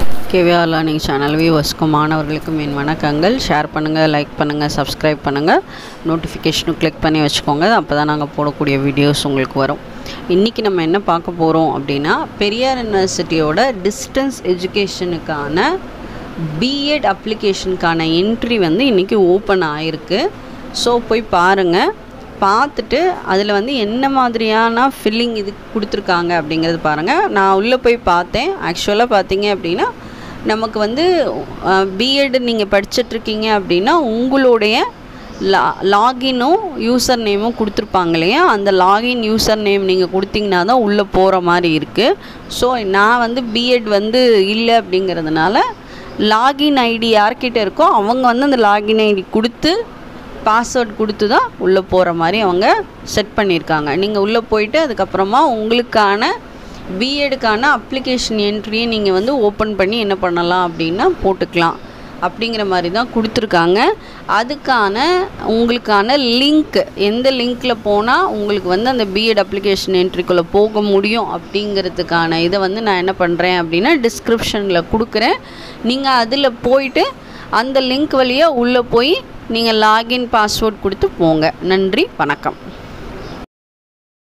KVR learning channel வியூவர்ஸ்க்கும் மாணவர்களுக்கும் என் வணக்கங்கள் share பண்ணுங்கள் லைக் பண்ணுங்கள் சப்ஸ்கிரைப் பண்ணுங்கள் நோட்டிஃபிகேஷனும் கிளிக் பண்ணி வச்சுக்கோங்க அப்போ தான் நாங்கள் போடக்கூடிய வீடியோஸ் உங்களுக்கு வரும் இன்றைக்கி நம்ம என்ன பார்க்க போகிறோம் அப்படின்னா பெரியார் யூனிவர்சிட்டியோட டிஸ்டன்ஸ் எஜுகேஷனுக்கான பிஎட் அப்ளிகேஷனுக்கான என்ட்ரி வந்து இன்றைக்கி ஓப்பன் ஆகிருக்கு ஸோ போய் பாருங்கள் பார்த்துட்டு அதில் வந்து என்ன மாதிரியான ஃபில்லிங் இது கொடுத்துருக்காங்க அப்படிங்கிறது பாருங்கள் நான் உள்ளே போய் பார்த்தேன் ஆக்சுவலாக பார்த்தீங்க அப்படின்னா நமக்கு வந்து பிஎட் நீங்கள் படிச்சிட்ருக்கீங்க அப்படின்னா உங்களுடைய லா லாகினும் யூசர் நேமும் கொடுத்துருப்பாங்க இல்லையா அந்த லாகின் யூசர் நேம் நீங்கள் கொடுத்தீங்கன்னா தான் உள்ளே போகிற மாதிரி இருக்குது ஸோ நான் வந்து பிஎட் வந்து இல்லை அப்படிங்கிறதுனால லாகின் ஐடி யார்கிட்ட இருக்கோ அவங்க வந்து அந்த லாகின் ஐடி கொடுத்து பாஸ்வேர்ட் கொடுத்து தான் உள்ளே போகிற மாதிரி அவங்க செட் பண்ணியிருக்காங்க நீங்கள் உள்ளே போயிட்டு அதுக்கப்புறமா உங்களுக்கான பிஎடுக்கான அப்ளிகேஷன் என்ட்ரியை நீங்கள் வந்து ஓப்பன் பண்ணி என்ன பண்ணலாம் அப்படின்னா போட்டுக்கலாம் அப்படிங்கிற மாதிரி தான் கொடுத்துருக்காங்க அதுக்கான உங்களுக்கான லிங்க் எந்த லிங்க்கில் போனால் உங்களுக்கு வந்து அந்த பிஎட் அப்ளிகேஷன் என்ட்ரிக்குள்ளே போக முடியும் அப்படிங்கிறதுக்கான இதை வந்து நான் என்ன பண்ணுறேன் அப்படின்னா டிஸ்கிரிப்ஷனில் கொடுக்குறேன் நீங்கள் அதில் போயிட்டு அந்த லிங்க் வழியாக உள்ளே போய் நீங்கள் லாகின் பாஸ்வேர்ட் கொடுத்து போங்க நன்றி வணக்கம்